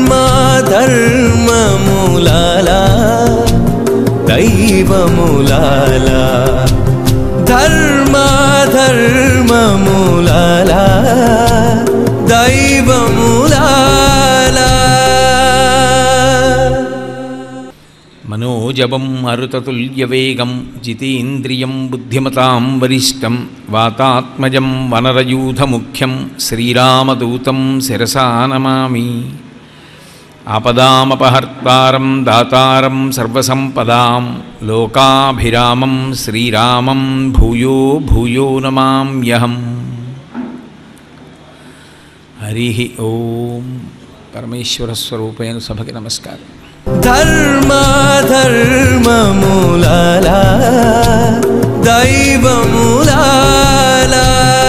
ధర్మధర్మములాలా దైవములాలా ధర్మధర్మములాలా దైవములాలా మనోజవం మరుతతుల్యవేగం జితేంద్రియం బుద్ధిమతాం వరిష్టం వాతాత్మజం వనరయూధముఖ్యం శ్రీరామదూతం శిరసా నమామి ఆపదామపహర్తారం దాతారం సర్వసంపదాం లోకాభిరామం శ్రీరామం భూయో భూయో నమామ్యహం హరి ఓం పరమేశ్వరస్వరూపేణ సభకి నమస్కారం ధర్మధర్మములాలా దైవములాలా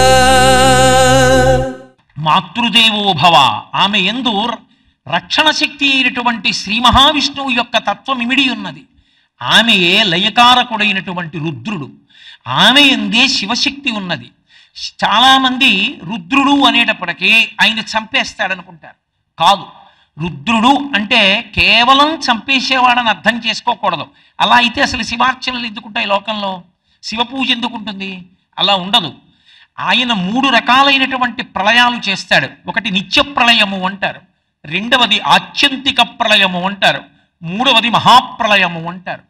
మాతృదేవో భవ ఆమె ఎందు రక్షణ శక్తి అయినటువంటి శ్రీ మహావిష్ణువు యొక్క తత్వం ఇమిడి ఉన్నది ఆమెయే లయకారకుడైనటువంటి రుద్రుడు ఆమె ఎందే శివశక్తి ఉన్నది చాలామంది రుద్రుడు అనేటప్పటికీ ఆయన చంపేస్తాడనుకుంటారు కాదు రుద్రుడు అంటే కేవలం చంపేసేవాడని అర్థం చేసుకోకూడదు అలా అయితే అసలు శివార్చనలు ఎందుకుంటాయి లోకంలో శివ పూజ ఎందుకుంటుంది అలా ఉండదు ఆయన మూడు రకాలైనటువంటి ప్రళయాలు చేస్తాడు ఒకటి నిత్య ప్రళయము అంటారు రెండవది ఆత్యంతిక ప్రళయము అంటారు మూడవది మహాప్రళయము అంటారు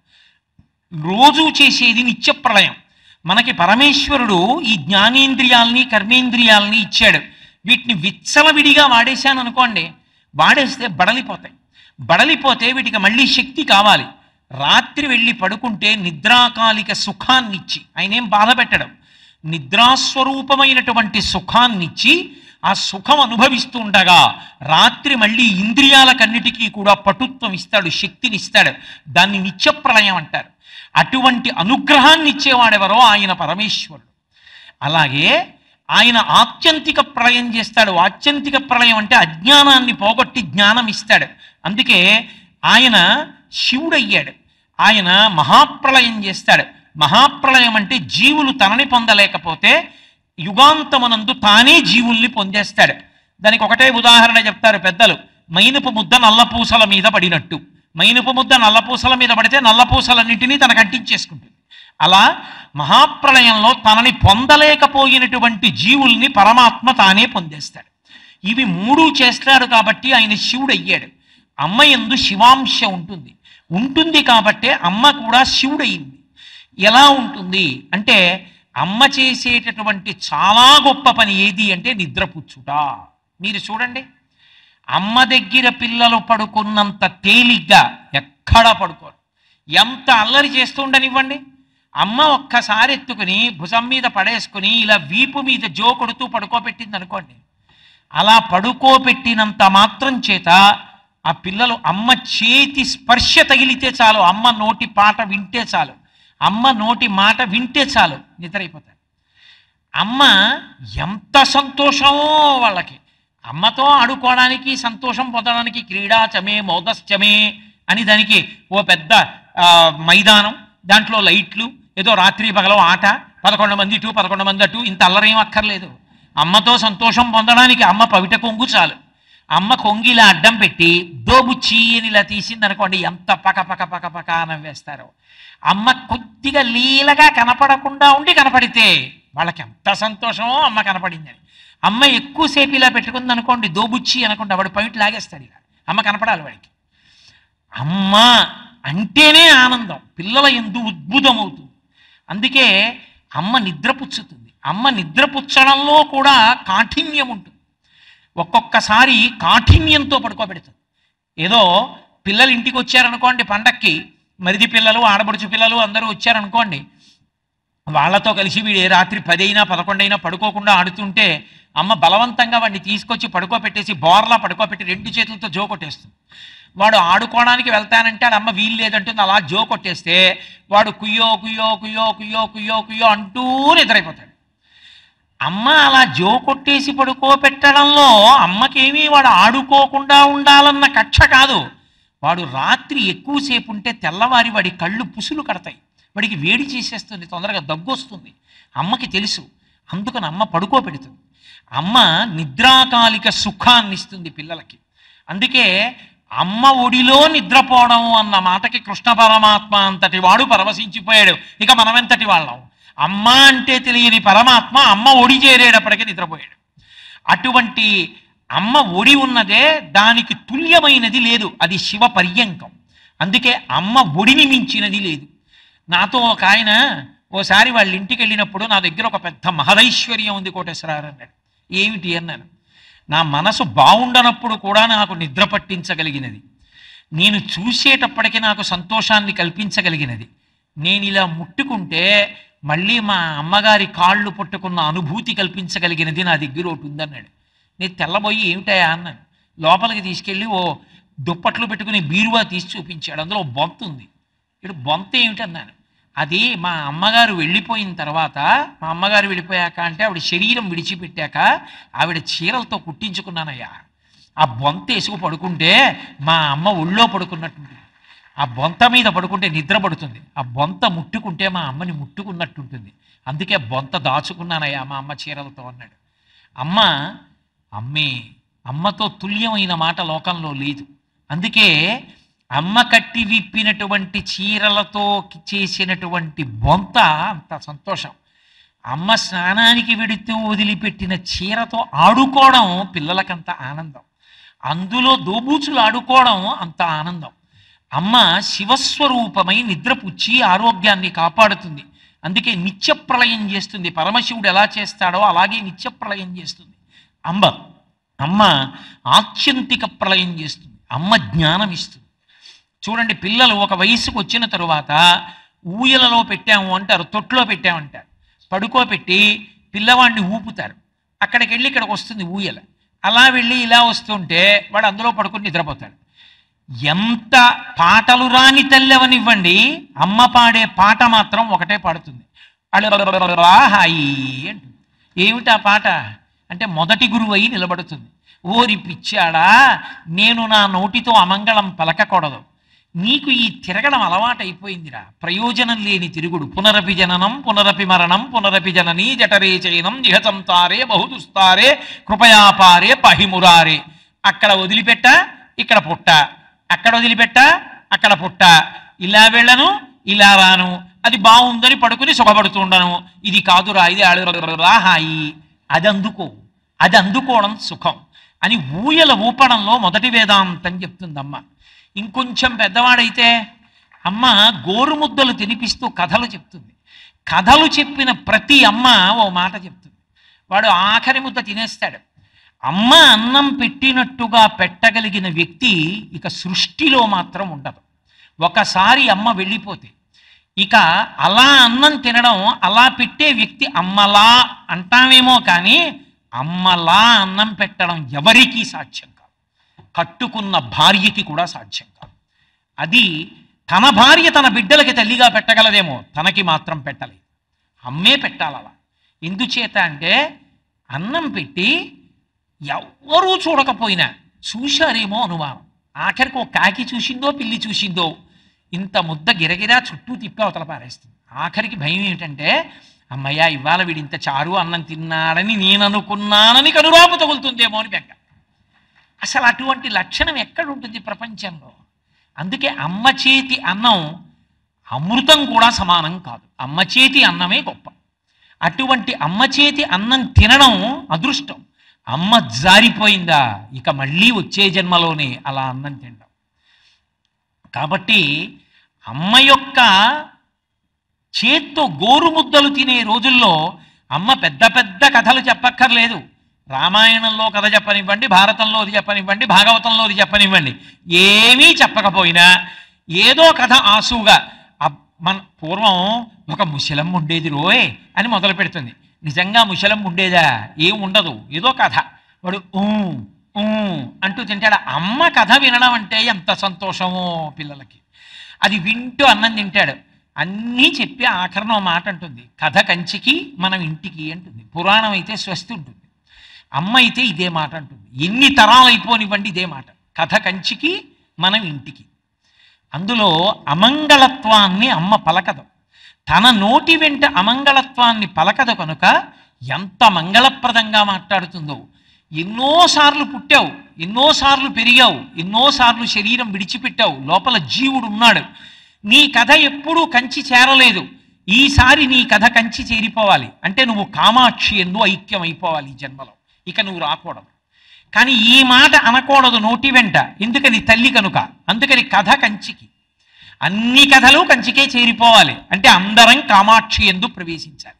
రోజు చేసేది నిత్య ప్రళయం మనకి పరమేశ్వరుడు ఈ జ్ఞానేంద్రియాల్ని కర్మేంద్రియాల్ని ఇచ్చాడు వీటిని విచ్చలవిడిగా వాడేశాను అనుకోండి వాడేస్తే బడలిపోతాయి బడలిపోతే వీటికి మళ్ళీ శక్తి కావాలి రాత్రి వెళ్ళి పడుకుంటే నిద్రాకాలిక సుఖాన్నిచ్చి ఆయన ఏం బాధ పెట్టడం నిద్రాస్వరూపమైనటువంటి సుఖాన్నిచ్చి ఆ సుఖం అనుభవిస్తూ ఉండగా రాత్రి మళ్ళీ ఇంద్రియాలకన్నిటికీ కూడా పటుత్వం ఇస్తాడు శక్తిని ఇస్తాడు దాన్ని నిత్యప్రళయం అంటారు అటువంటి అనుగ్రహాన్ని ఇచ్చేవాడెవరో ఆయన పరమేశ్వరుడు అలాగే ఆయన ఆత్యంతిక ప్రళయం చేస్తాడు ఆత్యంతిక ప్రళయం అంటే అజ్ఞానాన్ని పోగొట్టి జ్ఞానం ఇస్తాడు అందుకే ఆయన శివుడయ్యాడు ఆయన మహాప్రళయం చేస్తాడు మహాప్రళయం అంటే జీవులు తనని పొందలేకపోతే యుగాంతమునందు తానే జీవుల్ని పొందేస్తాడు దానికి ఒకటే ఉదాహరణ చెప్తారు పెద్దలు మైనపు ముద్ద నల్లపూసల మీద పడినట్టు మైనపు ముద్ద నల్లపూసల మీద పడితే నల్లపూసలన్నింటినీ తనకు అంటించేసుకుంటుంది అలా మహాప్రళయంలో తనని పొందలేకపోయినటువంటి జీవుల్ని పరమాత్మ తానే పొందేస్తాడు ఇవి మూడు చేస్తాడు కాబట్టి ఆయన శివుడు అయ్యాడు అమ్మ ఎందు శివాంశ ఉంటుంది ఉంటుంది కాబట్టే అమ్మ కూడా శివుడయింది ఎలా ఉంటుంది అంటే అమ్మ చేసేటటువంటి చాలా గొప్ప పని ఏది అంటే నిద్రపుచ్చుట మీరు చూడండి అమ్మ దగ్గర పిల్లలు పడుకున్నంత తేలిగ్గా ఎక్కడా పడుకోరు ఎంత అల్లరి చేస్తూ ఉండనివ్వండి అమ్మ ఒక్కసారి ఎత్తుకుని భుజం మీద పడేసుకుని ఇలా వీపు మీద జో కొడుతూ పడుకోబెట్టింది అనుకోండి అలా పడుకోబెట్టినంత మాత్రం చేత ఆ పిల్లలు అమ్మ చేతి స్పర్శ తగిలితే చాలు అమ్మ నోటి పాట వింటే చాలు అమ్మ నోటి మాట వింటే చాలు నిద్రైపోతారు అమ్మ ఎంత సంతోషమో వాళ్ళకి అమ్మతో ఆడుకోవడానికి సంతోషం పొందడానికి క్రీడాచమే మోదశ్చమే అని దానికి ఓ పెద్ద ఆ, మైదానం దాంట్లో లైట్లు ఏదో రాత్రి పగల ఆట పదకొండు మంది ఇటు పదకొండు మంది అటు ఇంత అల్లరేం అక్కర్లేదు అమ్మతో సంతోషం పొందడానికి అమ్మ పవిట కొంగు చాలు అమ్మ కొంగిలా అడ్డం పెట్టి దోబుచ్చి అని ఇలా తీసింది అనుకోండి ఎంత పక పక పక పక నవ్వేస్తారో అమ్మ కొద్దిగా లీలగా కనపడకుండా ఉండి కనపడితే వాళ్ళకి ఎంత సంతోషమో అమ్మ కనపడిందని అమ్మ ఎక్కువసేపు ఇలా పెట్టుకుంది అనుకోండి దోబుచ్చి అనుకోండి వాడు పవిట లాగేస్తాడు ఇలా అమ్మ కనపడాలి వాడికి అమ్మ అంటేనే ఆనందం పిల్లల ఎందు ఉద్భుతమవుతుంది అందుకే అమ్మ నిద్రపుచ్చుతుంది అమ్మ నిద్రపుచ్చడంలో కూడా కాఠిన్యం ఉంటుంది ఒక్కొక్కసారి కాఠిన్యంతో పడుకోబెడుతుంది ఏదో పిల్లలు ఇంటికి వచ్చారనుకోండి పండక్కి మరిది పిల్లలు ఆడపడుచు పిల్లలు అందరూ వచ్చారనుకోండి వాళ్ళతో కలిసి వీడు ఏ రాత్రి పది అయినా పదకొండైనా పడుకోకుండా ఆడుతుంటే అమ్మ బలవంతంగా వాడిని తీసుకొచ్చి పడుకోబెట్టేసి బోర్లా పడుకోబెట్టి రెండు చేతులతో జో కొట్టేస్తుంది వాడు ఆడుకోవడానికి వెళ్తానంటే ఆడ అమ్మ వీలు లేదంటుంది అలా జో కొట్టేస్తే వాడు కుయ్యో కుయ్యో కుయ్యో కుయ్యో కుయ్యో కుయ్యో అంటూ నిద్రైపోతాడు అమ్మ అలా జో కొట్టేసి పడుకోబెట్టడంలో అమ్మకేమీ వాడు ఆడుకోకుండా ఉండాలన్న కక్ష కాదు వాడు రాత్రి ఎక్కువసేపు ఉంటే తెల్లవారి వాడి కళ్ళు పుసులు కడతాయి వాడికి వేడి చేసేస్తుంది తొందరగా దగ్గు వస్తుంది అమ్మకి తెలుసు అందుకని అమ్మ పడుకోబెడుతుంది అమ్మ నిద్రాకాలిక సుఖాన్ని ఇస్తుంది పిల్లలకి అందుకే అమ్మ ఒడిలో నిద్రపోవడం అన్న మాటకి కృష్ణ పరమాత్మ అంతటి వాడు పరవశించిపోయాడు ఇక మనమెంతటి వాళ్ళం అమ్మ అంటే తెలియని పరమాత్మ అమ్మ ఒడి చేరేటప్పటికీ నిద్రపోయాడు అటువంటి అమ్మ ఒడి ఉన్నదే దానికి తుల్యమైనది లేదు అది శివ పర్యంకం అందుకే అమ్మ ఒడిని మించినది లేదు నాతో ఒక ఆయన ఓసారి వాళ్ళ ఇంటికి వెళ్ళినప్పుడు నా దగ్గర ఒక పెద్ద మహదైశ్వర్యం ఉంది కోటేశ్వరారు అన్నాడు ఏమిటి అన్నాను నా మనసు బాగుండనప్పుడు కూడా నాకు నిద్ర పట్టించగలిగినది నేను చూసేటప్పటికి నాకు సంతోషాన్ని కల్పించగలిగినది నేను ఇలా ముట్టుకుంటే మళ్ళీ మా అమ్మగారి కాళ్ళు పట్టుకున్న అనుభూతి కల్పించగలిగినది నా దగ్గర ఒకటి ఉందన్నాడు నేను తెల్లబోయి ఏమిటాయా అన్నాను లోపలికి తీసుకెళ్ళి ఓ దుప్పట్లు పెట్టుకుని బీరువా తీసి చూపించాడు అందులో ఓ బొంత ఉంది ఇటు బొంత ఏమిటన్నాను అది మా అమ్మగారు వెళ్ళిపోయిన తర్వాత మా అమ్మగారు వెళ్ళిపోయాక అంటే ఆవిడ శరీరం విడిచిపెట్టాక ఆవిడ చీరలతో కుట్టించుకున్నానయ్యా ఆ బొంత వేసుకు పడుకుంటే మా అమ్మ ఒళ్ళో పడుకున్నట్టుంటుంది ఆ బొంత మీద పడుకుంటే నిద్ర పడుతుంది ఆ బొంత ముట్టుకుంటే మా అమ్మని ముట్టుకున్నట్టుంటుంది అందుకే బొంత దాచుకున్నానయ్యా మా అమ్మ చీరలతో అన్నాడు అమ్మ అమ్మే అమ్మతో తుల్యమైన మాట లోకంలో లేదు అందుకే అమ్మ కట్టి విప్పినటువంటి చీరలతో చేసినటువంటి బొంత అంత సంతోషం అమ్మ స్నానానికి వెడుతూ వదిలిపెట్టిన చీరతో ఆడుకోవడం పిల్లలకంత ఆనందం అందులో దోబూచులు ఆడుకోవడం అంత ఆనందం అమ్మ శివస్వరూపమై నిద్రపుచ్చి ఆరోగ్యాన్ని కాపాడుతుంది అందుకే నిత్య ప్రళయం చేస్తుంది పరమశివుడు ఎలా చేస్తాడో అలాగే నిత్య ప్రళయం చేస్తుంది అంబ అమ్మ ఆత్యంతిక ప్రళయం చేస్తుంది అమ్మ జ్ఞానం ఇస్తుంది చూడండి పిల్లలు ఒక వయసుకు వచ్చిన తరువాత ఊయలలో పెట్టాము అంటారు తొట్లో పెట్టామంటారు పడుకోబెట్టి పిల్లవాడిని ఊపుతారు అక్కడికి వెళ్ళి ఇక్కడికి వస్తుంది ఊయల అలా వెళ్ళి ఇలా వస్తుంటే వాడు అందులో పడుకుని నిద్రపోతాడు ఎంత పాటలు రాని తల్లెవనివ్వండి అమ్మ పాడే పాట మాత్రం ఒకటే పాడుతుంది అళరా హాయి అంటుంది ఏమిటా పాట అంటే మొదటి గురువు అయి నిలబడుతుంది ఓరి పిచ్చాడా నేను నా నోటితో అమంగళం పలకకూడదు నీకు ఈ తిరగడం అలవాటైపోయిందిరా ప్రయోజనం లేని తిరుగుడు పునరపి జననం పునరపి మరణం పునరపి జననీ జఠరే చైనం జిహతంతారే బహుదుస్తారే కృపయాపారే పహిమురారే అక్కడ వదిలిపెట్ట ఇక్కడ పుట్ట అక్కడ వదిలిపెట్ట అక్కడ పుట్ట ఇలా వెళ్ళను ఇలా రాను అది బాగుందని పడుకుని సుఖపడుతుండను ఇది కాదురా ఇది అడుగురా హాయి అది అందుకో అది అందుకోవడం సుఖం అని ఊయల ఊపడంలో మొదటి వేదాంతం చెప్తుందమ్మ ఇంకొంచెం పెద్దవాడైతే అమ్మ గోరుముద్దలు తినిపిస్తూ కథలు చెప్తుంది కథలు చెప్పిన ప్రతి అమ్మ ఓ మాట చెప్తుంది వాడు ఆఖరి ముద్ద తినేస్తాడు అమ్మ అన్నం పెట్టినట్టుగా పెట్టగలిగిన వ్యక్తి ఇక సృష్టిలో మాత్రం ఉండదు ఒకసారి అమ్మ వెళ్ళిపోతే ఇక అలా అన్నం తినడం అలా పెట్టే వ్యక్తి అమ్మలా అంటామేమో కానీ అమ్మలా అన్నం పెట్టడం ఎవరికీ సాధ్యం కాదు కట్టుకున్న భార్యకి కూడా సాధ్యం కాదు అది తన భార్య తన బిడ్డలకి తల్లిగా పెట్టగలదేమో తనకి మాత్రం పెట్టలేదు అమ్మే పెట్టాలి అలా ఎందుచేత అంటే అన్నం పెట్టి ఎవ్వరూ చూడకపోయినా చూశారేమో అనుమానం ఆఖరికి ఒక కాకి చూసిందో పిల్లి చూసిందో ఇంత ముద్ద గిరగిరా చుట్టూ తిప్పి అవతల పారేస్తుంది ఆఖరికి భయం ఏమిటంటే అమ్మయ్య ఇవాళ వీడు ఇంత చారు అన్నం తిన్నాడని నేను అనుకున్నానని కనురాపు తగులుతుందేమో అని బెంగ అసలు అటువంటి లక్షణం ఎక్కడ ఉంటుంది ప్రపంచంలో అందుకే అమ్మ చేతి అన్నం అమృతం కూడా సమానం కాదు అమ్మ చేతి అన్నమే గొప్ప అటువంటి అమ్మ చేతి అన్నం తినడం అదృష్టం అమ్మ జారిపోయిందా ఇక మళ్ళీ వచ్చే జన్మలోనే అలా అన్నం తినడం కాబట్టి అమ్మ యొక్క చేత్తో గోరుముద్దలు తినే రోజుల్లో అమ్మ పెద్ద పెద్ద కథలు చెప్పక్కర్లేదు రామాయణంలో కథ చెప్పనివ్వండి భారతంలో అది చెప్పనివ్వండి భాగవతంలో అది చెప్పనివ్వండి ఏమీ చెప్పకపోయినా ఏదో కథ ఆసుగా అబ్- మన పూర్వం ఒక ముసలమ్మ ఉండేది రోయ్ అని మొదలు పెడుతుంది నిజంగా ముసలమ్మ ఉండేదా ఏం ఉండదు ఏదో కథ వాడు ఊ ఊ అంటూ తింటాడు అమ్మ కథ వినడం అంటే ఎంత సంతోషమో పిల్లలకి అది వింటూ అన్నం తింటాడు అన్నీ చెప్పి ఆఖరణ ఓ మాట అంటుంది కథ కంచికి మనం ఇంటికి అంటుంది పురాణం అయితే స్వస్తి ఉంటుంది అమ్మ అయితే ఇదే మాట అంటుంది ఎన్ని తరాలు అయిపోనివ్వండి ఇదే మాట కథ కంచికి మనం ఇంటికి అందులో అమంగళత్వాన్ని అమ్మ పలకదు తన నోటి వెంట అమంగళత్వాన్ని పలకదు కనుక ఎంత మంగళప్రదంగా మాట్లాడుతుందో ఎన్నోసార్లు పుట్టావు ఎన్నోసార్లు పెరిగావు ఎన్నోసార్లు శరీరం విడిచిపెట్టావు లోపల జీవుడు ఉన్నాడు నీ కథ ఎప్పుడూ కంచి చేరలేదు ఈసారి నీ కథ కంచి చేరిపోవాలి అంటే నువ్వు కామాక్షి ఎందు ఐక్యం అయిపోవాలి ఈ జన్మలో ఇక నువ్వు రాకూడదు కానీ ఈ మాట అనకూడదు నోటి వెంట ఎందుకని తల్లి కనుక అందుకని కథ కంచికి అన్ని కథలు కంచికే చేరిపోవాలి అంటే అందరం కామాక్షి ఎందు ప్రవేశించాలి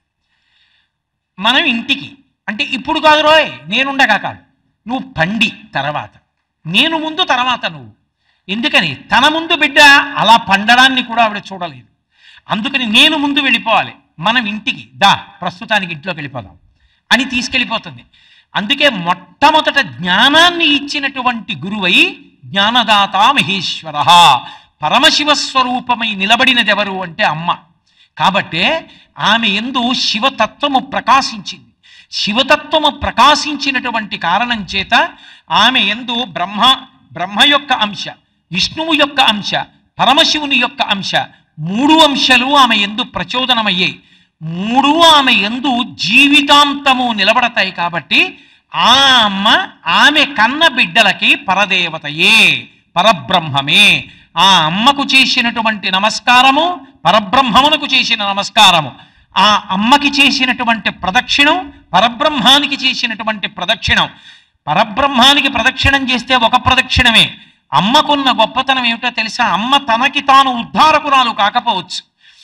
మనం ఇంటికి అంటే ఇప్పుడు కాదు రోయ్ నేనుండగా కాదు నువ్వు పండి తర్వాత నేను ముందు తర్వాత నువ్వు ఎందుకని తన ముందు బిడ్డ అలా పండడాన్ని కూడా ఆవిడ చూడలేదు అందుకని నేను ముందు వెళ్ళిపోవాలి మనం ఇంటికి దా ప్రస్తుతానికి ఇంట్లోకి వెళ్ళిపోదాం అని తీసుకెళ్ళిపోతుంది అందుకే మొట్టమొదట జ్ఞానాన్ని ఇచ్చినటువంటి గురువై జ్ఞానదాత మహేశ్వర పరమశివ స్వరూపమై నిలబడినది ఎవరు అంటే అమ్మ కాబట్టే ఆమె ఎందు శివతత్వము ప్రకాశించింది శివతత్వము ప్రకాశించినటువంటి కారణం చేత ఆమె ఎందు బ్రహ్మ బ్రహ్మ యొక్క అంశ విష్ణువు యొక్క అంశ పరమశివుని యొక్క అంశ మూడు అంశాలు ఆమె ఎందు ప్రచోదనమయ్యాయి మూడు ఆమె ఎందు జీవితాంతము నిలబడతాయి కాబట్టి ఆ అమ్మ ఆమె కన్న బిడ్డలకి పరదేవతయే పరబ్రహ్మమే ఆ అమ్మకు చేసినటువంటి నమస్కారము పరబ్రహ్మమునకు చేసిన నమస్కారము ఆ అమ్మకి చేసినటువంటి ప్రదక్షిణం పరబ్రహ్మానికి చేసినటువంటి ప్రదక్షిణం పరబ్రహ్మానికి ప్రదక్షిణం చేస్తే ఒక ప్రదక్షిణమే అమ్మకున్న గొప్పతనం ఏమిటో తెలుసా అమ్మ తనకి తాను ఉద్ధారకురాలు కాకపోవచ్చు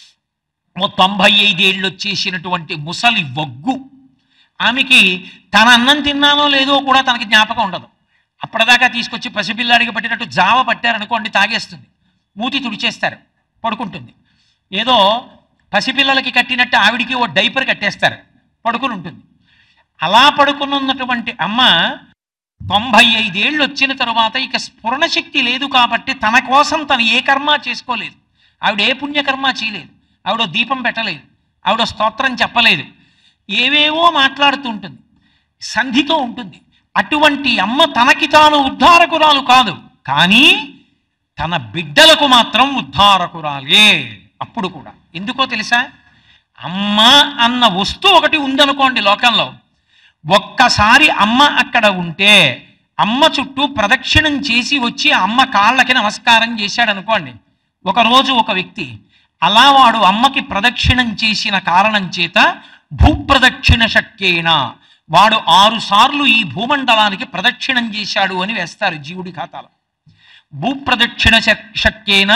ఓ తొంభై ఐదేళ్ళు వచ్చేసినటువంటి ముసలి వగ్గు ఆమెకి తన అన్నం తిన్నానో లేదో కూడా తనకి జ్ఞాపకం ఉండదు అప్పటిదాకా తీసుకొచ్చి పసిపిల్లాడికి పట్టినట్టు జావ పట్టారనుకోండి తాగేస్తుంది మూతి తుడిచేస్తారు పడుకుంటుంది ఏదో పసిపిల్లలకి కట్టినట్టు ఆవిడికి ఓ డైపర్ కట్టేస్తారు పడుకుని ఉంటుంది అలా పడుకుని ఉన్నటువంటి అమ్మ తొంభై ఐదేళ్ళు వచ్చిన తరువాత ఇక స్ఫురణ శక్తి లేదు కాబట్టి తన కోసం తను ఏ కర్మ చేసుకోలేదు ఆవిడ ఏ పుణ్యకర్మ చేయలేదు ఆవిడ దీపం పెట్టలేదు ఆవిడ స్తోత్రం చెప్పలేదు ఏవేవో మాట్లాడుతూ ఉంటుంది సంధితో ఉంటుంది అటువంటి అమ్మ తనకి తాను ఉద్ధారకురాలు కాదు కానీ తన బిడ్డలకు మాత్రం ఉద్ధారకురాలే అప్పుడు కూడా ఎందుకో తెలుసా అమ్మ అన్న వస్తువు ఒకటి ఉందనుకోండి లోకంలో ఒక్కసారి అమ్మ అక్కడ ఉంటే అమ్మ చుట్టూ ప్రదక్షిణం చేసి వచ్చి అమ్మ కాళ్ళకి నమస్కారం చేశాడు అనుకోండి ఒకరోజు ఒక వ్యక్తి అలా వాడు అమ్మకి ప్రదక్షిణం చేసిన కారణం చేత భూప్రదక్షిణ శక్యేన వాడు ఆరు సార్లు ఈ భూమండలానికి ప్రదక్షిణం చేశాడు అని వేస్తారు జీవుడి ఖాతాలో భూప్రదక్షిణ శక్- శక్యేన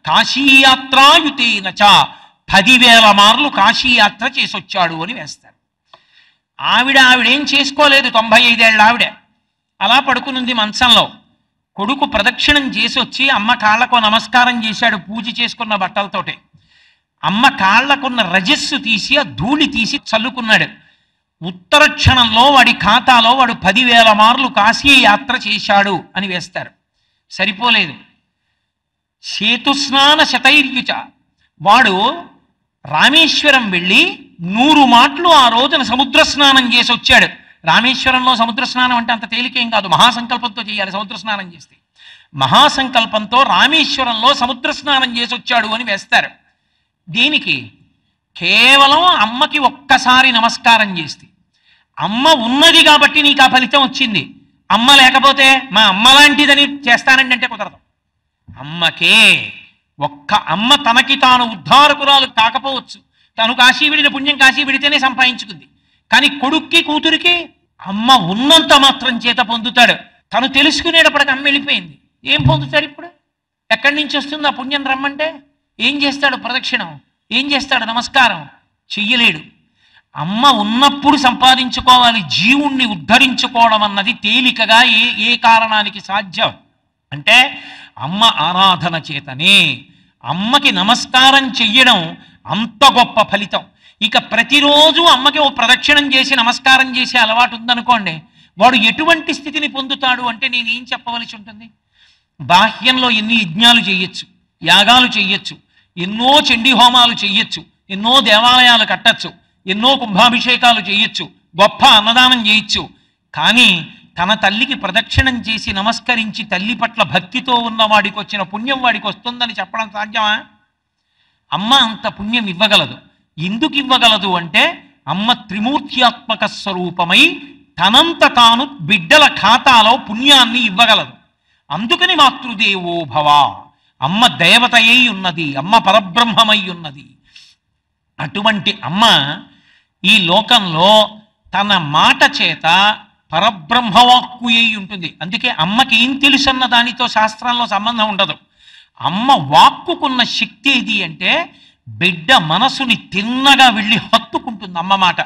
కాశీయాత్రాయుతేన చ పదివేల మార్లు కాశీయాత్ర చేసొచ్చాడు అని వేస్తారు ఆవిడ ఆవిడేం చేసుకోలేదు తొంభై ఐదేళ్ళ ఆవిడ అలా పడుకునుంది మంచంలో కొడుకు ప్రదక్షిణం చేసి వచ్చి అమ్మ కాళ్ళకు నమస్కారం చేశాడు పూజ చేసుకున్న బట్టలతోటే అమ్మ కాళ్ళకున్న రజస్సు తీసి ఆ ధూళి తీసి చల్లుకున్నాడు ఉత్తర క్షణంలో వాడి ఖాతాలో వాడు పదివేల మార్లు కాశీ యాత్ర చేశాడు అని వేస్తారు సరిపోలేదు సేతుస్నాన శతైర్యుచ వాడు రామేశ్వరం వెళ్ళి నూరు మాటలు ఆ రోజున సముద్ర స్నానం చేసి వచ్చాడు రామేశ్వరంలో సముద్ర స్నానం అంటే అంత తేలికేం కాదు మహాసంకల్పంతో చేయాలి సముద్ర స్నానం చేస్తే మహాసంకల్పంతో రామేశ్వరంలో సముద్ర స్నానం చేసి వచ్చాడు అని వేస్తారు దీనికి కేవలం అమ్మకి ఒక్కసారి నమస్కారం చేస్తే అమ్మ ఉన్నది కాబట్టి నీకు ఆ ఫలితం వచ్చింది అమ్మ లేకపోతే మా అమ్మ లాంటిదని చేస్తానండి అంటే కుదరదు అమ్మకే ఒక్క అమ్మ తనకి తాను ఉద్ధారకురాలు కాకపోవచ్చు తను కాశీ విడిన పుణ్యం కాశీ విడితేనే సంపాదించుకుంది కానీ కొడుక్కి కూతురికి అమ్మ ఉన్నంత మాత్రం చేత పొందుతాడు తను తెలుసుకునేటప్పటికి అమ్మ వెళ్ళిపోయింది ఏం పొందుతాడు ఇప్పుడు ఎక్కడి నుంచి వస్తుంది ఆ పుణ్యం రమ్మంటే ఏం చేస్తాడు ప్రదక్షిణం ఏం చేస్తాడు నమస్కారం చెయ్యలేడు అమ్మ ఉన్నప్పుడు సంపాదించుకోవాలి జీవుణ్ణి ఉద్ధరించుకోవడం అన్నది తేలికగా ఏ ఏ కారణానికి సాధ్యం అంటే అమ్మ ఆరాధన చేతనే అమ్మకి నమస్కారం చెయ్యడం అంత గొప్ప ఫలితం ఇక ప్రతిరోజు అమ్మకి ఓ ప్రదక్షిణం చేసి నమస్కారం చేసే అలవాటు ఉందనుకోండి వాడు ఎటువంటి స్థితిని పొందుతాడు అంటే నేనేం చెప్పవలసి ఉంటుంది బాహ్యంలో ఎన్ని యజ్ఞాలు చేయొచ్చు యాగాలు చెయ్యొచ్చు ఎన్నో చండీ హోమాలు చెయ్యొచ్చు ఎన్నో దేవాలయాలు కట్టచ్చు ఎన్నో కుంభాభిషేకాలు చేయొచ్చు గొప్ప అన్నదానం చేయొచ్చు కానీ తన తల్లికి ప్రదక్షిణం చేసి నమస్కరించి తల్లి పట్ల భక్తితో ఉన్న వాడికి వచ్చిన పుణ్యం వాడికి వస్తుందని చెప్పడం సాధ్యమా అమ్మ అంత పుణ్యం ఇవ్వగలదు ఎందుకు ఇవ్వగలదు అంటే అమ్మ త్రిమూర్త్యాత్మక స్వరూపమై తనంత తాను బిడ్డల ఖాతాలో పుణ్యాన్ని ఇవ్వగలదు అందుకని మాతృదేవో భవ అమ్మ దేవతయై ఉన్నది అమ్మ పరబ్రహ్మమై ఉన్నది అటువంటి అమ్మ ఈ లోకంలో తన మాట చేత పరబ్రహ్మవాక్కు అయి ఉంటుంది అందుకే అమ్మకి ఏం తెలుసు అన్న దానితో శాస్త్రంలో సంబంధం ఉండదు అమ్మ వాక్కుకున్న శక్తి ఏది అంటే బిడ్డ మనసుని తిన్నగా వెళ్ళి హత్తుకుంటుంది అమ్మ మాట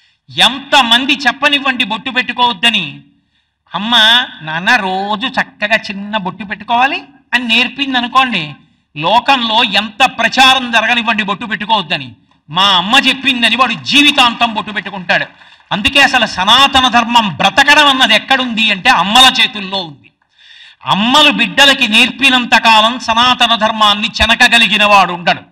ఎంతమంది చెప్పనివ్వండి బొట్టు పెట్టుకోవద్దని అమ్మ నాన్న రోజు చక్కగా చిన్న బొట్టు పెట్టుకోవాలి అని నేర్పింది అనుకోండి లోకంలో ఎంత ప్రచారం జరగనివ్వండి బొట్టు పెట్టుకోవద్దని మా అమ్మ చెప్పిందని వాడు జీవితాంతం బొట్టు పెట్టుకుంటాడు అందుకే అసలు సనాతన ధర్మం బ్రతకడం అన్నది ఎక్కడుంది అంటే అమ్మల చేతుల్లో ఉంది అమ్మలు బిడ్డలకి నేర్పినంత కాలం సనాతన ధర్మాన్ని చెనకగలిగిన వాడు ఉండడు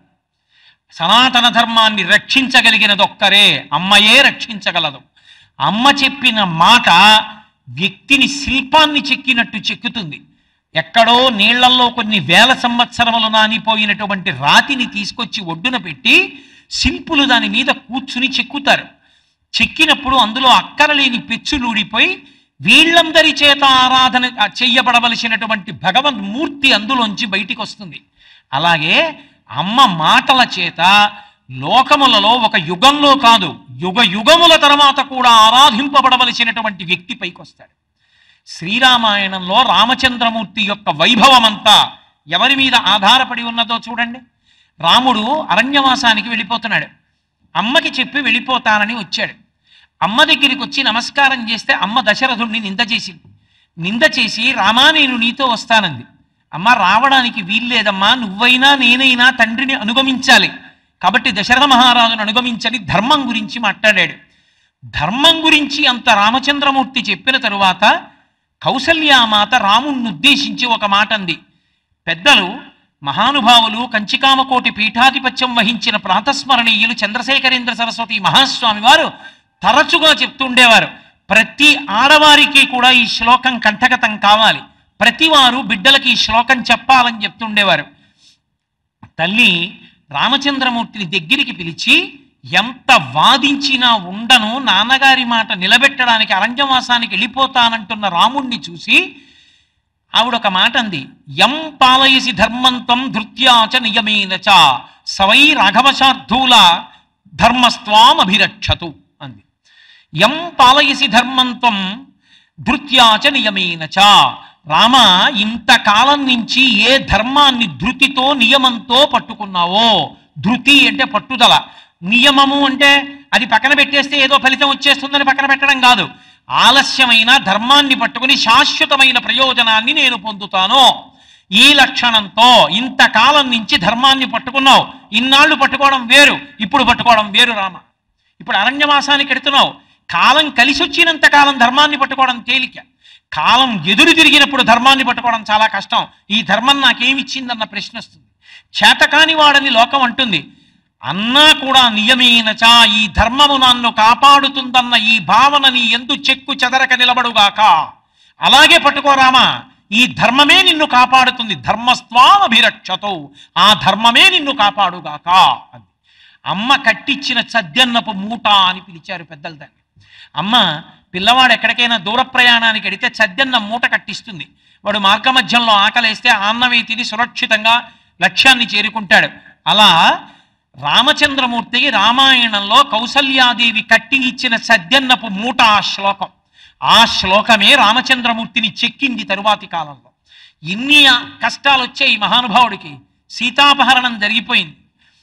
సనాతన ధర్మాన్ని రక్షించగలిగినది ఒక్కరే అమ్మయే రక్షించగలదు అమ్మ చెప్పిన మాట వ్యక్తిని శిల్పాన్ని చెక్కినట్టు చెక్కుతుంది ఎక్కడో నీళ్లలో కొన్ని వేల సంవత్సరములు నానిపోయినటువంటి రాతిని తీసుకొచ్చి ఒడ్డున పెట్టి శిల్పులు దాని మీద కూర్చుని చెక్కుతారు చెక్కినప్పుడు అందులో అక్కరలేని పెచ్చులూడిపోయి వీళ్ళందరి చేత ఆరాధన చెయ్యబడవలసినటువంటి భగవన్ మూర్తి అందులోంచి బయటికి వస్తుంది అలాగే అమ్మ మాటల చేత లోకములలో ఒక యుగంలో కాదు యుగ యుగముల తర్వాత కూడా ఆరాధింపబడవలసినటువంటి వ్యక్తి పైకి వస్తాడు శ్రీరామాయణంలో రామచంద్రమూర్తి యొక్క వైభవమంతా ఎవరి మీద ఆధారపడి ఉన్నదో చూడండి రాముడు అరణ్యవాసానికి వెళ్ళిపోతున్నాడు అమ్మకి చెప్పి వెళ్ళిపోతానని వచ్చాడు అమ్మ దగ్గరికి వచ్చి నమస్కారం చేస్తే అమ్మ దశరథుణ్ణి నింద చేసింది నింద చేసి రామా నేను నీతో వస్తానంది అమ్మ రావడానికి వీల్లేదమ్మా నువ్వైనా నేనైనా తండ్రిని అనుగమించాలి కాబట్టి దశరథ మహారాజును అనుగమించని ధర్మం గురించి మాట్లాడాడు ధర్మం గురించి అంత రామచంద్రమూర్తి చెప్పిన తరువాత కౌసల్యామాత రాముణ్ణి ఉద్దేశించి ఒక మాట అంది పెద్దలు మహానుభావులు కంచికామకోటి పీఠాధిపత్యం వహించిన ప్రాతస్మరణీయులు చంద్రశేఖరేంద్ర సరస్వతి మహాస్వామి వారు తరచుగా చెప్తుండేవారు ప్రతి ఆడవారికి కూడా ఈ శ్లోకం కంఠగతం కావాలి ప్రతివారు బిడ్డలకి ఈ శ్లోకం చెప్పాలని చెప్తుండేవారు తల్లి రామచంద్రమూర్తిని దగ్గరికి పిలిచి ఎంత వాదించినా ఉండను నాన్నగారి మాట నిలబెట్టడానికి అరణ్యవాసానికి వెళ్ళిపోతానంటున్న రాముణ్ణి చూసి ఆవిడ ఒక మాట అంది యం పాలయసి ధర్మంతం ధృత్యాచ నియమేన చ సవై రాఘవశార్ధూల ధర్మస్వామభిరక్షతు అంది యం పాలయసి ధర్మంతం ధృత్యాచ నియమేన చ రామ ఇంతకాలం నుంచి ఏ ధర్మాన్ని ధృతితో నియమంతో పట్టుకున్నావో ధృతి అంటే పట్టుదల నియమము అంటే అది పక్కన పెట్టేస్తే ఏదో ఫలితం వచ్చేస్తుందని పక్కన పెట్టడం కాదు ఆలస్యమైన ధర్మాన్ని పట్టుకుని శాశ్వతమైన ప్రయోజనాన్ని నేను పొందుతాను ఈ లక్షణంతో ఇంతకాలం నుంచి ధర్మాన్ని పట్టుకున్నావు ఇన్నాళ్ళు పట్టుకోవడం వేరు ఇప్పుడు పట్టుకోవడం వేరు రామ ఇప్పుడు అరణ్యవాసానికి ఎడుతున్నావు కాలం కలిసి వచ్చినంత కాలం ధర్మాన్ని పట్టుకోవడం తేలిక కాలం ఎదురు తిరిగినప్పుడు ధర్మాన్ని పట్టుకోవడం చాలా కష్టం ఈ ధర్మం నాకేమిచ్చిందన్న ప్రశ్న వస్తుంది చేతకాని వాడని లోకం అంటుంది అన్నా కూడా నియమేనచా ఈ ధర్మము నన్ను కాపాడుతుందన్న ఈ భావనని ఎందు చెక్కు చెదరక నిలబడుగాక అలాగే పట్టుకోరామా ఈ ధర్మమే నిన్ను కాపాడుతుంది ధర్మస్వామభిరక్షతో ఆ ధర్మమే నిన్ను కాపాడుగాక అది అమ్మ కట్టించిన సద్యన్నపు మూట అని పిలిచారు పెద్దలు దాన్ని అమ్మ పిల్లవాడు ఎక్కడికైనా దూర ప్రయాణానికి వెడితే చద్దన్న మూట కట్టిస్తుంది వాడు మార్గమధ్యంలో ఆకలేస్తే ఆ అన్నమే తిని సురక్షితంగా లక్ష్యాన్ని చేరుకుంటాడు అలా రామచంద్రమూర్తికి రామాయణంలో కౌసల్యాదేవి కట్టి ఇచ్చిన సద్యన్నపు మూట ఆ శ్లోకం ఆ శ్లోకమే రామచంద్రమూర్తిని చెక్కింది తరువాతి కాలంలో ఇన్ని కష్టాలు వచ్చాయి ఈ మహానుభావుడికి సీతాపహరణం జరిగిపోయింది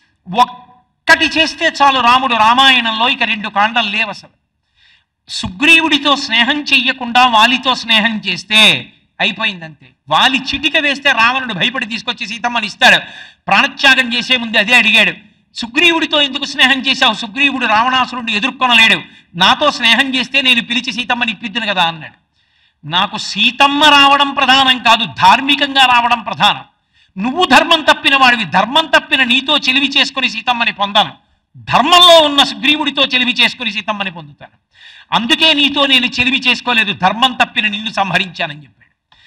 ఒక్కటి చేస్తే చాలు రాముడు రామాయణంలో ఇక రెండు కాండలు లేవు అసలు సుగ్రీవుడితో స్నేహం చెయ్యకుండా వాలితో స్నేహం చేస్తే అయిపోయిందంతే వాలి చిటిక వేస్తే రావణుడు భయపడి తీసుకొచ్చి సీతమ్మని ఇస్తాడు ప్రాణత్యాగం చేసే ముందు అదే అడిగాడు సుగ్రీవుడితో ఎందుకు స్నేహం చేశావు సుగ్రీవుడు రావణాసురుడిని ఎదుర్కొనలేడు నాతో స్నేహం చేస్తే నేను పిలిచి సీతమ్మని ఇప్పిద్దును కదా అన్నాడు నాకు సీతమ్మ రావడం ప్రధానం కాదు ధార్మికంగా రావడం ప్రధానం నువ్వు ధర్మం తప్పిన వాడివి ధర్మం తప్పిన నీతో చెలివి చేసుకుని సీతమ్మని పొందాను ధర్మంలో ఉన్న సుగ్రీవుడితో చెలివి చేసుకుని సీతమ్మని పొందుతాను అందుకే నీతో నేను చెలివి చేసుకోలేదు ధర్మం తప్పిన నిన్ను సంహరించానని చెప్పాడు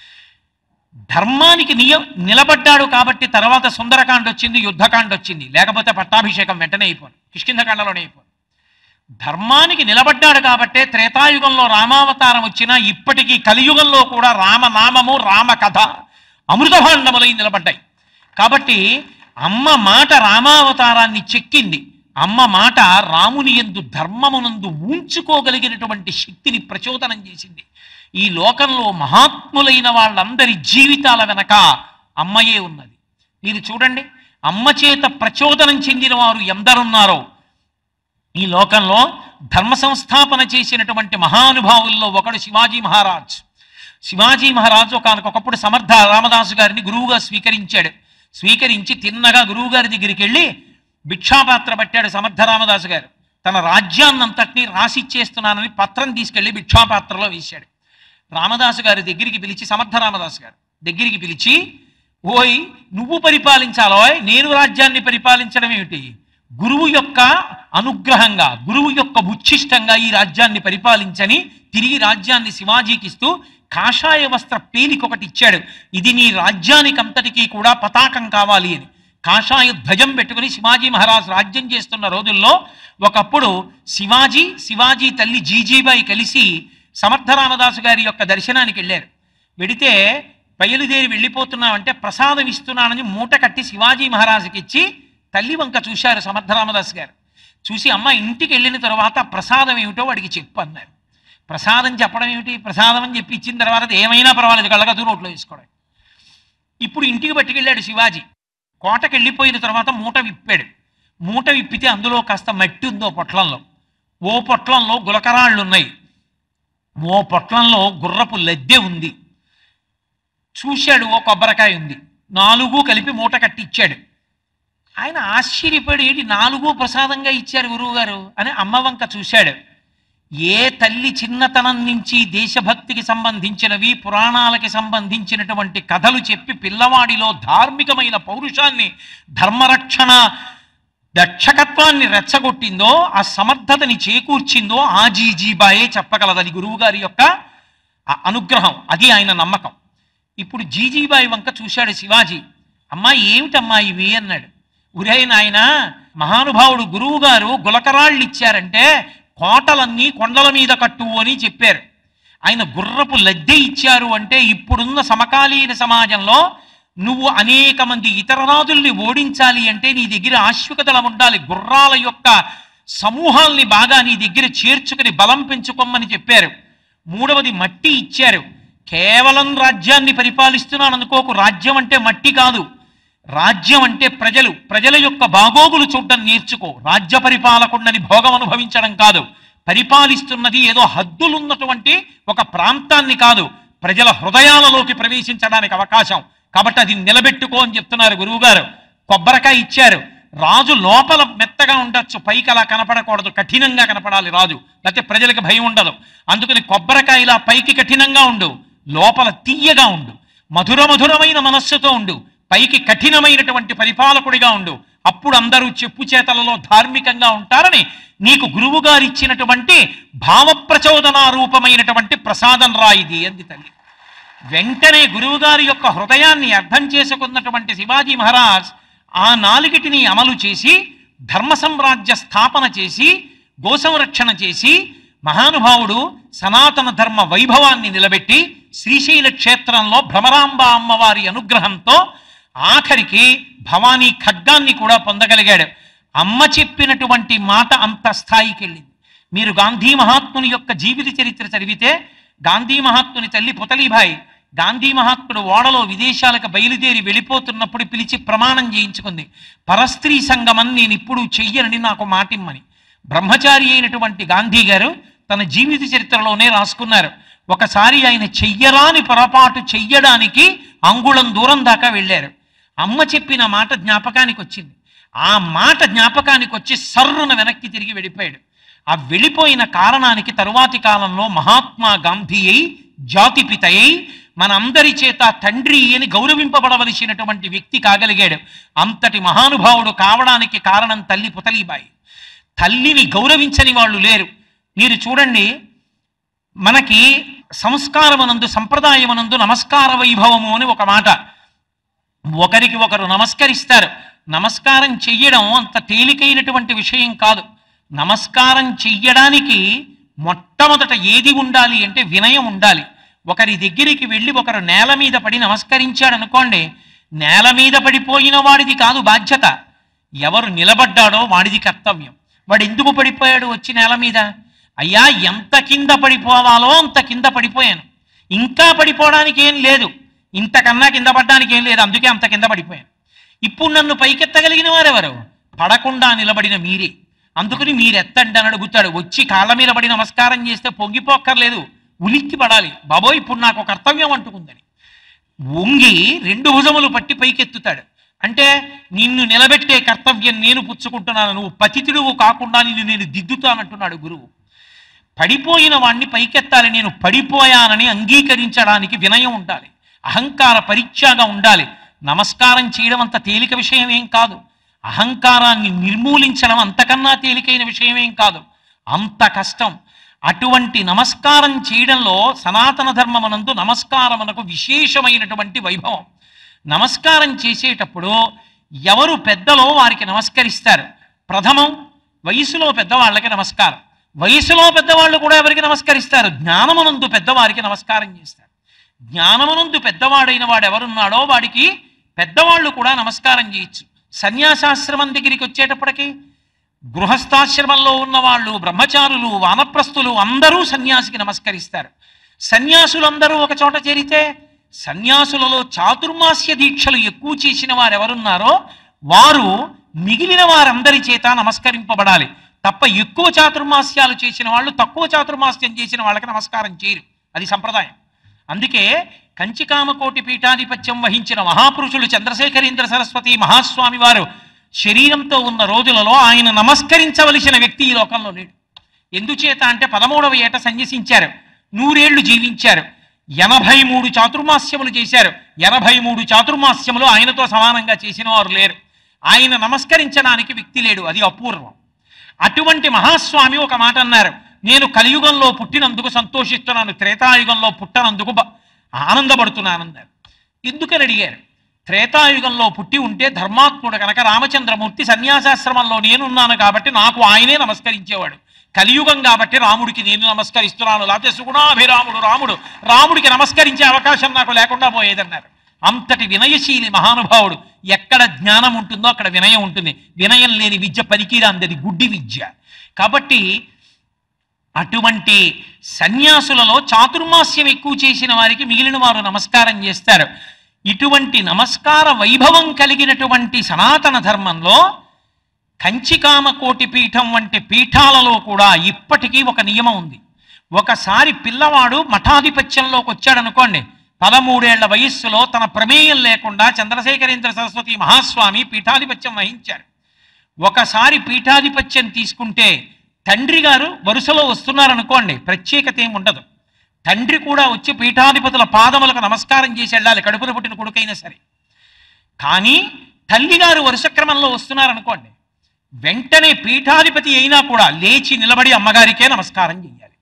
ధర్మానికి నియ నిలబడ్డాడు కాబట్టి తర్వాత సుందరకాండ వచ్చింది యుద్ధకాండ వచ్చింది లేకపోతే పట్టాభిషేకం వెంటనే అయిపోను కిష్కింధకాండలోనే అయిపోను ధర్మానికి నిలబడ్డాడు కాబట్టే త్రేతాయుగంలో రామావతారం వచ్చినా ఇప్పటికీ కలియుగంలో కూడా రామనామము రామ కథ అమృతభాండములై నిలబడ్డాయి కాబట్టి అమ్మ మాట రామావతారాన్ని చెక్కింది అమ్మ మాట రాముని ఎందు ధర్మమునందు ఉంచుకోగలిగినటువంటి శక్తిని ప్రచోదనం చేసింది ఈ లోకంలో మహాత్ములైన వాళ్ళందరి జీవితాల వెనక అమ్మయే ఉన్నది మీరు చూడండి అమ్మ చేత ప్రచోదనం చెందిన వారు ఎందరున్నారో ఈ లోకంలో ధర్మ సంస్థాపన చేసినటువంటి మహానుభావుల్లో ఒకడు శివాజీ మహారాజ్ శివాజీ మహారాజు ఒకనకొకప్పుడు సమర్థ రామదాసు గారిని గురువుగా స్వీకరించాడు స్వీకరించి తిన్నగా గురువు గారి దగ్గరికి వెళ్ళి భిక్షాపాత్ర పట్టాడు సమర్థ రామదాసు గారు తన రాజ్యాన్నంతటినీ రాసిచ్చేస్తున్నానని పత్రం తీసుకెళ్లి భిక్షాపాత్రలో వేశాడు రామదాసు గారి దగ్గరికి పిలిచి సమర్థ రామదాసు గారు దగ్గరికి పిలిచి ఓయ్ నువ్వు పరిపాలించాలోయ్ నేను రాజ్యాన్ని పరిపాలించడం ఏమిటి గురువు యొక్క అనుగ్రహంగా గురువు యొక్క ఉచ్ఛిష్టంగా ఈ రాజ్యాన్ని పరిపాలించని తిరిగి రాజ్యాన్ని శివాజీకి ఇస్తూ కాషాయ వస్త్ర పేలికి ఒకటి ఇచ్చాడు ఇది నీ రాజ్యానికి అంతటికీ కూడా పతాకం కావాలి అని కాషాయ ధ్వజం పెట్టుకుని శివాజీ మహారాజ్ రాజ్యం చేస్తున్న రోజుల్లో ఒకప్పుడు శివాజీ శివాజీ తల్లి జీజీబాయి కలిసి సమర్థ రామదాసు గారి యొక్క దర్శనానికి వెళ్ళారు వెడితే బయలుదేరి వెళ్ళిపోతున్నామంటే ప్రసాదం ఇస్తున్నానని మూట కట్టి శివాజీ మహారాజుకి ఇచ్చి తల్లి వంక చూశారు సమర్థ రామదాస్ గారు చూసి అమ్మ ఇంటికి వెళ్ళిన తర్వాత ప్రసాదం ఏమిటో వాడికి చెప్పు అన్నారు ప్రసాదం చెప్పడం ఏమిటి ప్రసాదం అని చెప్పి ఇచ్చిన తర్వాత అది ఏమైనా పర్వాలేదు కళ్ళగదు నోట్లో వేసుకోవడం ఇప్పుడు ఇంటికి పట్టుకెళ్ళాడు శివాజీ కోటకి వెళ్ళిపోయిన తర్వాత మూట విప్పాడు మూట విప్పితే అందులో కాస్త మట్టి ఉందో పొట్లంలో ఓ పొట్లంలో గులకరాళ్ళు ఉన్నాయి ఓ పొట్లంలో గుర్రపు లద్దె ఉంది చూశాడు ఓ కొబ్బరికాయ ఉంది నాలుగు కలిపి మూట కట్టి ఇచ్చాడు ఆయన ఆశ్చర్యపడి ఏంటి నాలుగు ప్రసాదంగా ఇచ్చారు గురువుగారు అని అమ్మ వంక చూశాడు ఏ తల్లి చిన్నతనం నుంచి దేశభక్తికి సంబంధించినవి పురాణాలకి సంబంధించినటువంటి కథలు చెప్పి పిల్లవాడిలో ధార్మికమైన పౌరుషాన్ని ధర్మరక్షణ దక్షకత్వాన్ని రెచ్చగొట్టిందో ఆ సమర్థతని చేకూర్చిందో ఆ జీజీబాయే చెప్పగలదని గురువుగారి యొక్క ఆ అనుగ్రహం అది ఆయన నమ్మకం ఇప్పుడు జీజీబాయి వంక చూశాడు శివాజీ అమ్మా ఏమిటమ్మా ఇవి అన్నాడు ఉరే నాయన మహానుభావుడు గురువు గారు గులకరాళ్ళు ఇచ్చారంటే కోటలన్నీ కొండల మీద కట్టు అని చెప్పారు ఆయన గుర్రపు లద్దె ఇచ్చారు అంటే ఇప్పుడున్న సమకాలీన సమాజంలో నువ్వు అనేక మంది ఇతర రాజుల్ని ఓడించాలి అంటే నీ దగ్గర ఆశ్వికతలం ఉండాలి గుర్రాల యొక్క సమూహాల్ని బాగా నీ దగ్గర చేర్చుకుని బలం పెంచుకోమని చెప్పారు మూడవది మట్టి ఇచ్చారు కేవలం రాజ్యాన్ని పరిపాలిస్తున్నాను అనుకోకు రాజ్యం అంటే మట్టి కాదు రాజ్యం అంటే ప్రజలు ప్రజల యొక్క బాగోగులు చూడడం నేర్చుకో రాజ్య పరిపాలకుండని భోగం అనుభవించడం కాదు పరిపాలిస్తున్నది ఏదో హద్దులున్నటువంటి ఒక ప్రాంతాన్ని కాదు ప్రజల హృదయాలలోకి ప్రవేశించడానికి అవకాశం కాబట్టి అది నిలబెట్టుకో అని చెప్తున్నారు గురువుగారు కొబ్బరికాయ ఇచ్చారు రాజు లోపల మెత్తగా ఉండొచ్చు పైకి అలా కనపడకూడదు కఠినంగా కనపడాలి రాజు లేకపోతే ప్రజలకు భయం ఉండదు అందుకని కొబ్బరికాయ ఇలా పైకి కఠినంగా ఉండు లోపల తీయగా ఉండు మధుర మధురమైన మనస్సుతో ఉండు పైకి కఠినమైనటువంటి పరిపాలకుడిగా ఉండు అప్పుడు అందరూ చెప్పు చేతలలో ధార్మికంగా ఉంటారని నీకు గురువు గారు ఇచ్చినటువంటి భావప్రచోదనారూపమైనటువంటి ప్రసాదం రా ఇది అంది తల్లి వెంటనే గురువుగారి యొక్క హృదయాన్ని అర్థం చేసుకున్నటువంటి శివాజీ మహారాజ్ ఆ నాలుగిటిని అమలు చేసి ధర్మ సామ్రాజ్య స్థాపన చేసి గోసంరక్షణ చేసి మహానుభావుడు సనాతన ధర్మ వైభవాన్ని నిలబెట్టి శ్రీశైల క్షేత్రంలో భ్రమరాంబ అమ్మవారి అనుగ్రహంతో ఆఖరికి భవానీ ఖడ్గాన్ని కూడా పొందగలిగాడు అమ్మ చెప్పినటువంటి మాట అంత స్థాయికి వెళ్ళింది మీరు గాంధీ మహాత్ముని యొక్క జీవిత చరిత్ర చదివితే గాంధీ మహాత్ముని తల్లి పుతలీభాయ్ గాంధీ మహాత్ముడు ఓడలో విదేశాలకు బయలుదేరి వెళ్ళిపోతున్నప్పుడు పిలిచి ప్రమాణం చేయించుకుంది పరస్త్రీ సంగమం నేను ఇప్పుడు చెయ్యనని నాకు మాటిమ్మని బ్రహ్మచారి అయినటువంటి గాంధీ గారు తన జీవిత చరిత్రలోనే రాసుకున్నారు ఒకసారి ఆయన చెయ్యరాని పొరపాటు చెయ్యడానికి అంగుళం దూరం దాకా వెళ్ళారు అమ్మ చెప్పిన మాట జ్ఞాపకానికి వచ్చింది ఆ మాట జ్ఞాపకానికి వచ్చి సర్రున వెనక్కి తిరిగి వెళ్ళిపోయాడు ఆ వెళ్ళిపోయిన కారణానికి తరువాతి కాలంలో మహాత్మా గాంధీ అయి జాతిపిత అయి మనందరి చేత తండ్రి అని గౌరవింపబడవలసినటువంటి వ్యక్తి కాగలిగాడు అంతటి మహానుభావుడు కావడానికి కారణం తల్లి పుతలీబాయి తల్లిని గౌరవించని వాళ్ళు లేరు మీరు చూడండి మనకి సంస్కారమనందు సంప్రదాయమనందు నమస్కార వైభవము అని ఒక మాట ఒకరికి ఒకరు నమస్కరిస్తారు నమస్కారం చెయ్యడం అంత తేలికైనటువంటి విషయం కాదు నమస్కారం చెయ్యడానికి మొట్టమొదట ఏది ఉండాలి అంటే వినయం ఉండాలి ఒకరి దగ్గరికి వెళ్ళి ఒకరు నేల మీద పడి నమస్కరించాడు అనుకోండి నేల మీద పడిపోయిన వాడిది కాదు బాధ్యత ఎవరు నిలబడ్డాడో వాడిది కర్తవ్యం వాడు ఎందుకు పడిపోయాడు వచ్చి నేల మీద అయ్యా ఎంత కింద పడిపోవాలో అంత కింద పడిపోయాను ఇంకా పడిపోవడానికి ఏం లేదు ఇంతకన్నా కింద పడడానికి ఏం లేదు అందుకే అంత కింద పడిపోయాను ఇప్పుడు నన్ను పైకెత్తగలిగిన వారెవరు పడకుండా నిలబడిన మీరే అందుకని మీరెత్తండి అని అడుగుతాడు వచ్చి కాళ్ళ మీద పడి నమస్కారం చేస్తే పొంగిపోక్కర్లేదు ఉలిక్కి పడాలి బాబోయ్ ఇప్పుడు నాకు కర్తవ్యం అంటుకుందని వంగి రెండు భుజములు పట్టి పైకెత్తుతాడు అంటే నిన్ను నిలబెట్టే కర్తవ్యం నేను పుచ్చుకుంటున్నాను నువ్వు పతితుడువు కాకుండా నిన్ను నేను దిద్దుతానంటున్నాడు గురువు పడిపోయిన వాణ్ణి పైకెత్తాలి నేను పడిపోయానని అంగీకరించడానికి వినయం ఉండాలి అహంకార పరిత్యాగం ఉండాలి నమస్కారం చేయడం అంత తేలిక విషయం ఏం కాదు అహంకారాన్ని నిర్మూలించడం అంతకన్నా తేలికైన విషయం ఏం కాదు అంత కష్టం అటువంటి నమస్కారం చేయడంలో సనాతన ధర్మమనందు నమస్కారమునకు విశేషమైనటువంటి వైభవం నమస్కారం చేసేటప్పుడు ఎవరు పెద్దలో వారికి నమస్కరిస్తారు ప్రథమం వయసులో పెద్దవాళ్ళకి నమస్కారం వయసులో పెద్దవాళ్ళు కూడా ఎవరికి నమస్కరిస్తారు జ్ఞానమునందు పెద్దవారికి నమస్కారం చేస్తారు జ్ఞానమునందు పెద్దవాడైన వాడు ఎవరున్నాడో వాడికి పెద్దవాళ్ళు కూడా నమస్కారం చేయొచ్చు సన్యాసాశ్రమం దగ్గరికి వచ్చేటప్పటికి గృహస్థాశ్రమంలో ఉన్న వాళ్ళు బ్రహ్మచారులు వానప్రస్థులు అందరూ సన్యాసికి నమస్కరిస్తారు సన్యాసులందరూ ఒక చోట చేరితే సన్యాసులలో చాతుర్మాస్య దీక్షలు ఎక్కువ చేసిన వారు ఎవరున్నారో వారు మిగిలిన వారందరి చేత నమస్కరింపబడాలి తప్ప ఎక్కువ చాతుర్మాస్యాలు చేసిన వాళ్ళు తక్కువ చాతుర్మాస్యం చేసిన వాళ్ళకి నమస్కారం చేయరు అది సంప్రదాయం అందుకే కంచికామకోటి పీఠాధిపత్యం వహించిన మహాపురుషులు చంద్రశేఖరేంద్ర సరస్వతి మహాస్వామి వారు శరీరంతో ఉన్న రోజులలో ఆయన నమస్కరించవలసిన వ్యక్తి ఈ లోకంలో లేడు ఎందుచేత అంటే పదమూడవ ఏట సన్యసించారు నూరేళ్లు జీవించారు ఎనభై మూడు చాతుర్మాస్యములు చేశారు ఎనభై మూడు చాతుర్మాస్యములు ఆయనతో సమానంగా చేసిన వారు లేరు ఆయన నమస్కరించడానికి వ్యక్తి లేడు అది అపూర్వం అటువంటి మహాస్వామి ఒక మాట అన్నారు నేను కలియుగంలో పుట్టినందుకు సంతోషిస్తున్నాను త్రేతాయుగంలో పుట్టనందుకు బ- ఆనందపడుతున్నానన్నారు ఎందుకని అడిగారు త్రేతాయుగంలో పుట్టి ఉంటే ధర్మాత్ముడు కనుక రామచంద్రమూర్తి సన్యాసాశ్రమంలో నేనున్నాను కాబట్టి నాకు ఆయనే నమస్కరించేవాడు కలియుగం కాబట్టి రాముడికి నేను నమస్కరిస్తున్నాను లేకపోతే సుగుణాభిరాముడు రాముడు రాముడికి నమస్కరించే అవకాశం నాకు లేకుండా పోయేదన్నారు అంతటి వినయశీలి మహానుభావుడు ఎక్కడ జ్ఞానం ఉంటుందో అక్కడ వినయం ఉంటుంది వినయం లేని విద్య పనికిరాందది గుడ్డి విద్య కాబట్టి అటువంటి సన్యాసులలో చాతుర్మాస్యం ఎక్కువ చేసిన వారికి మిగిలిన వారు నమస్కారం చేస్తారు ఇటువంటి నమస్కార వైభవం కలిగినటువంటి సనాతన ధర్మంలో కంచికామకోటి పీఠం వంటి పీఠాలలో కూడా ఇప్పటికీ ఒక నియమం ఉంది ఒకసారి పిల్లవాడు మఠాధిపత్యంలోకి వచ్చాడనుకోండి పదమూడేళ్ల వయస్సులో తన ప్రమేయం లేకుండా చంద్రశేఖరేంద్ర సరస్వతి మహాస్వామి పీఠాధిపత్యం వహించారు ఒకసారి పీఠాధిపత్యం తీసుకుంటే తండ్రి గారు వరుసలో వస్తున్నారనుకోండి ప్రత్యేకత ఏమి ఉండదు తండ్రి కూడా వచ్చి పీఠాధిపతుల పాదములకు నమస్కారం చేసి వెళ్ళాలి కడుపున పుట్టిన కొడుకైనా సరే కానీ తల్లిగారు వరుస క్రమంలో వస్తున్నారనుకోండి వెంటనే పీఠాధిపతి అయినా కూడా లేచి నిలబడి అమ్మగారికే నమస్కారం చెయ్యాలి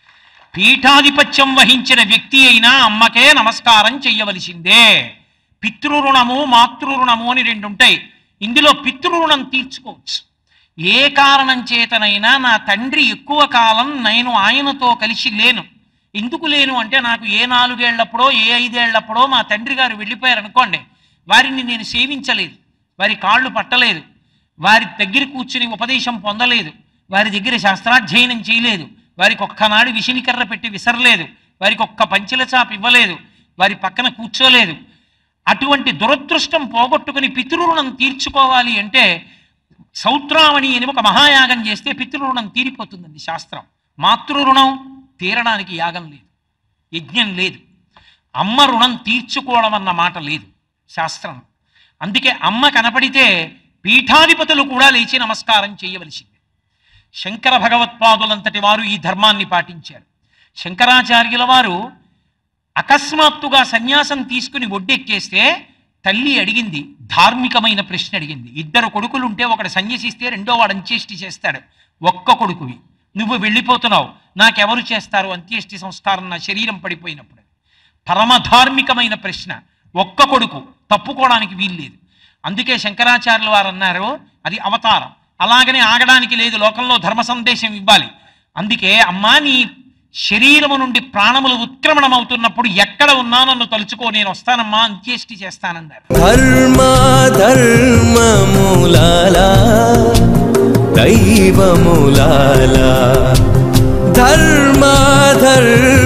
పీఠాధిపత్యం వహించిన వ్యక్తి అయినా అమ్మకే నమస్కారం చెయ్యవలసిందే పితృరుణము మాతృరుణము అని రెండు ఉంటాయి ఇందులో పితృరుణం తీర్చుకోవచ్చు ఏ కారణం చేతనైనా నా తండ్రి ఎక్కువ కాలం నేను ఆయనతో కలిసి లేను ఎందుకు లేను అంటే నాకు ఏ నాలుగేళ్లప్పుడో ఏ ఐదేళ్లప్పుడో మా తండ్రి గారు వెళ్ళిపోయారు అనుకోండి వారిని నేను సేవించలేదు వారి కాళ్ళు పట్టలేదు వారి దగ్గర కూర్చుని ఉపదేశం పొందలేదు వారి దగ్గర శాస్త్రాధ్యయనం చేయలేదు వారికి ఒక్కనాడు విషినికర్ర పెట్టి విసరలేదు వారికి ఒక్క పంచెల చాపు ఇవ్వలేదు వారి పక్కన కూర్చోలేదు అటువంటి దురదృష్టం పోగొట్టుకుని పితృరుణం తీర్చుకోవాలి అంటే సౌత్రావణి అని ఒక మహాయాగం చేస్తే పితృరుణం తీరిపోతుందండి శాస్త్రం మాతృరుణం తీరడానికి యాగం లేదు యజ్ఞం లేదు అమ్మ రుణం తీర్చుకోవడం అన్న మాట లేదు శాస్త్రం అందుకే అమ్మ కనపడితే పీఠాధిపతులు కూడా లేచి నమస్కారం చేయవలసింది శంకర భగవత్పాదులంతటి వారు ఈ ధర్మాన్ని పాటించారు శంకరాచార్యుల వారు అకస్మాత్తుగా సన్యాసం తీసుకుని ఒడ్డెక్కేస్తే తల్లి అడిగింది ధార్మికమైన ప్రశ్న అడిగింది ఇద్దరు కొడుకులుంటే ఒకడు సన్యసిస్తే రెండో వాడు అంత్యేష్టి చేస్తాడు ఒక్క కొడుకువి నువ్వు వెళ్ళిపోతున్నావు నాకెవరు చేస్తారు అంత్యేష్టి సంస్కారం నా శరీరం పడిపోయినప్పుడు పరమధార్మికమైన ప్రశ్న ఒక్క కొడుకు తప్పుకోవడానికి వీల్లేదు అందుకే శంకరాచార్యుల వారు అన్నారు అది అవతారం అలాగని ఆగడానికి లేదు లోకంలో ధర్మ సందేశం ఇవ్వాలి అందుకే అమ్మా నీ శరీరము నుండి ప్రాణములు ఉత్క్రమణం అవుతున్నప్పుడు ఎక్కడ ఉన్నా నన్ను తలుచుకో నేను వస్తానమ్మా అంత్యేష్టి చేస్తానన్నారు ధర్మ ధర్మములాలా దైవములాలా ధర్మ ధర్మ